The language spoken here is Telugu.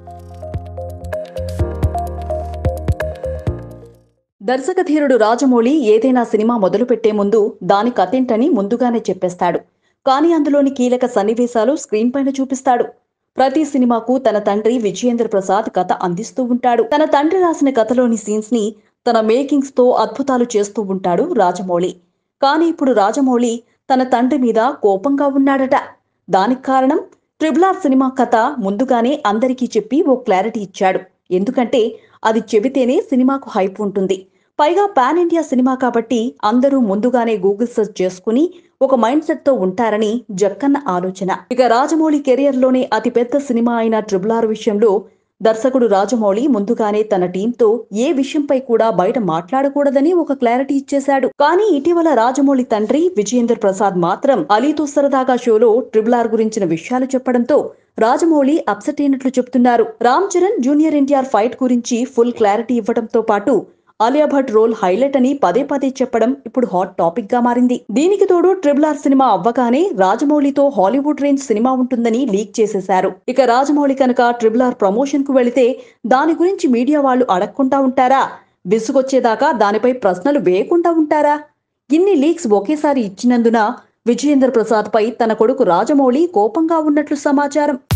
దర్శకధీరుడు రాజమౌళి ఏదైనా సినిమా మొదలుపెట్టే ముందు దాని కథేంటని ముందుగానే చెప్పేస్తాడు కానీ అందులోని కీలక సన్నివేశాలు స్క్రీన్ పైన చూపిస్తాడు ప్రతి సినిమాకు తన తండ్రి విజయేంద్ర ప్రసాద్ కథ అందిస్తూ ఉంటాడు తన తండ్రి రాసిన కథలోని సీన్స్ ని తన మేకింగ్స్ తో అద్భుతాలు చేస్తూ ఉంటాడు రాజమౌళి కానీ ఇప్పుడు రాజమౌళి తన తండ్రి మీద కోపంగా ఉన్నాడట దానికి కారణం ట్రిబుల్ ఆర్ సినిమా కథ ముందుగానే అందరికీ చెప్పి ఓ క్లారిటీ ఇచ్చాడు ఎందుకంటే అది చెబితేనే సినిమాకు హైప్ ఉంటుంది పైగా పాన్ ఇండియా సినిమా కాబట్టి అందరూ ముందుగానే గూగుల్ సెర్చ్ చేసుకుని ఒక మైండ్ సెట్ తో ఉంటారని జక్కన్న ఆలోచన ఇక రాజమౌళి కెరియర్ లోనే అతిపెద్ద సినిమా అయిన ట్రిబుల్ ఆర్ విషయంలో దర్శకుడు రాజమౌళి ముందుగానే తన టీంతో ఏ విషయంపై కూడా బయట మాట్లాడకూడదని ఒక క్లారిటీ ఇచ్చేశాడు కానీ ఇటీవల రాజమౌళి తండ్రి విజయేంద్ర ప్రసాద్ మాత్రం అలీతో సరదాగా షోలో ట్రిబుల్ ఆర్ గురించిన విషయాలు చెప్పడంతో రాజమౌళి అప్సెట్ అయినట్లు చెప్తున్నారు Ram Charan junior NTR fight గురించి ఫుల్ క్లారిటీ ఇవ్వడంతో పాటు ఆలియా భట్ రోల్ హైలైట్ అని పదే పదే చెప్పడం ఇప్పుడు హాట్ టాపిక్ గా మారింది దీనికి తోడు ట్రిబుల్ ఆర్ సినిమా అవ్వగానే రాజమౌళితో హాలీవుడ్ రేంజ్ సినిమా ఉంటుందని లీక్ చేసేశారు ఇక రాజమౌళి కనుక ట్రిబుల్ ఆర్ ప్రమోషన్ కు వెళితే దాని గురించి మీడియా వాళ్ళు అడగకుండా ఉంటారా విసుగొచ్చేదాకా దానిపై ప్రశ్నలు వేయకుండా ఉంటారా ఇన్ని లీక్స్ ఒకేసారి ఇచ్చినందున విజయేంద్ర ప్రసాద్ పై తన కొడుకు రాజమౌళి కోపంగా ఉన్నట్లు సమాచారం